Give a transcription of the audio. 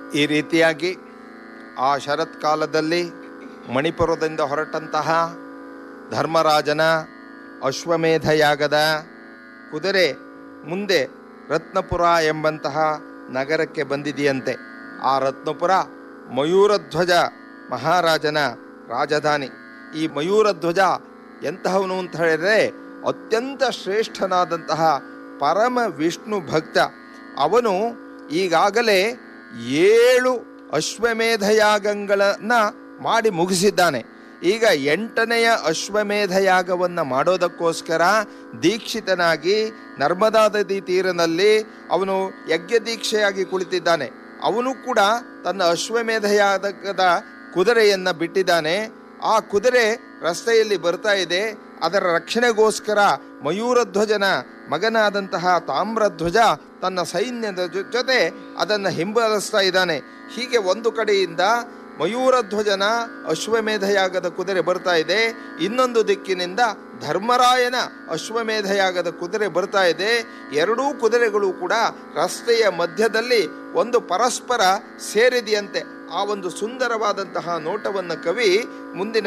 ಈ ರೀತಿಯಾಗಿ ಆ ಶರತ್ಕಾಲದಲ್ಲಿ ಮಣಿಪುರದಿಂದ ಹೊರಟಂತಹ ಧರ್ಮರಾಜನ ಅಶ್ವಮೇಧ ಯಾಗದ ಕುದುರೆ ಮುಂದೆ ರತ್ನಪುರ ಎಂಬಂತಹ ನಗರಕ್ಕೆ ಬಂದಿದೆಯಂತೆ ಆ ರತ್ನಪುರ ಮಯೂರಧ್ವಜ ಮಹಾರಾಜನ ರಾಜಧಾನಿ ಈ ಮಯೂರಧ್ವಜ ಎಂತಹವನು ಅಂತ ಹೇಳಿದರೆ ಅತ್ಯಂತ ಶ್ರೇಷ್ಠನಾದಂತಹ ಪರಮ ವಿಷ್ಣು ಭಕ್ತ ಅವನು ಈಗಾಗಲೇ ಏಳು ಅಶ್ವಮೇಧ ಯಾಗಗಳನ್ನು ಮಾಡಿ ಮುಗಿಸಿದ್ದಾನೆ ಈಗ ಎಂಟನೆಯ ಅಶ್ವಮೇಧ ಯಾಗವನ್ನು ಮಾಡೋದಕ್ಕೋಸ್ಕರ ದೀಕ್ಷಿತನಾಗಿ ನರ್ಮದಾ ನದಿ ತೀರನಲ್ಲಿ ಅವನು ಯಜ್ಞ ದೀಕ್ಷೆಯಾಗಿ ಕುಳಿತಿದ್ದಾನೆ ಅವನು ಕೂಡ ತನ್ನ ಅಶ್ವಮೇಧ ಯಾಗದ ಕುದುರೆಯನ್ನು ಬಿಟ್ಟಿದ್ದಾನೆ ಆ ಕುದುರೆ ರಸ್ತೆಯಲ್ಲಿ ಬರ್ತಾ ಇದೆ ಅದರ ರಕ್ಷಣೆಗೋಸ್ಕರ ಮಯೂರಧ್ವಜನ ಮಗನಾದಂತಹ ತಾಮ್ರಧ್ವಜ ತನ್ನ ಸೈನ್ಯದ ಜೊ- ಜೊತೆ ಅದನ್ನು ಹಿಂಬಾಲಿಸ್ತಾ ಇದ್ದಾನೆ ಹೀಗೆ ಒಂದು ಕಡೆಯಿಂದ ಮಯೂರಧ್ವಜನ ಅಶ್ವಮೇಧ ಯಾಗದ ಕುದುರೆ ಬರ್ತಾ ಇದೆ ಇನ್ನೊಂದು ದಿಕ್ಕಿನಿಂದ ಧರ್ಮರಾಯನ ಅಶ್ವಮೇಧ ಯಾಗದ ಕುದುರೆ ಬರ್ತಾ ಇದೆ ಎರಡೂ ಕುದುರೆಗಳು ಕೂಡ ರಸ್ತೆಯ ಮಧ್ಯದಲ್ಲಿ ಒಂದು ಪರಸ್ಪರ ಸೇರಿದೆಯಂತೆ ಆ ಒಂದು ಸುಂದರವಾದಂತಹ ನೋಟವನ್ನು ಕವಿ ಮುಂದಿನ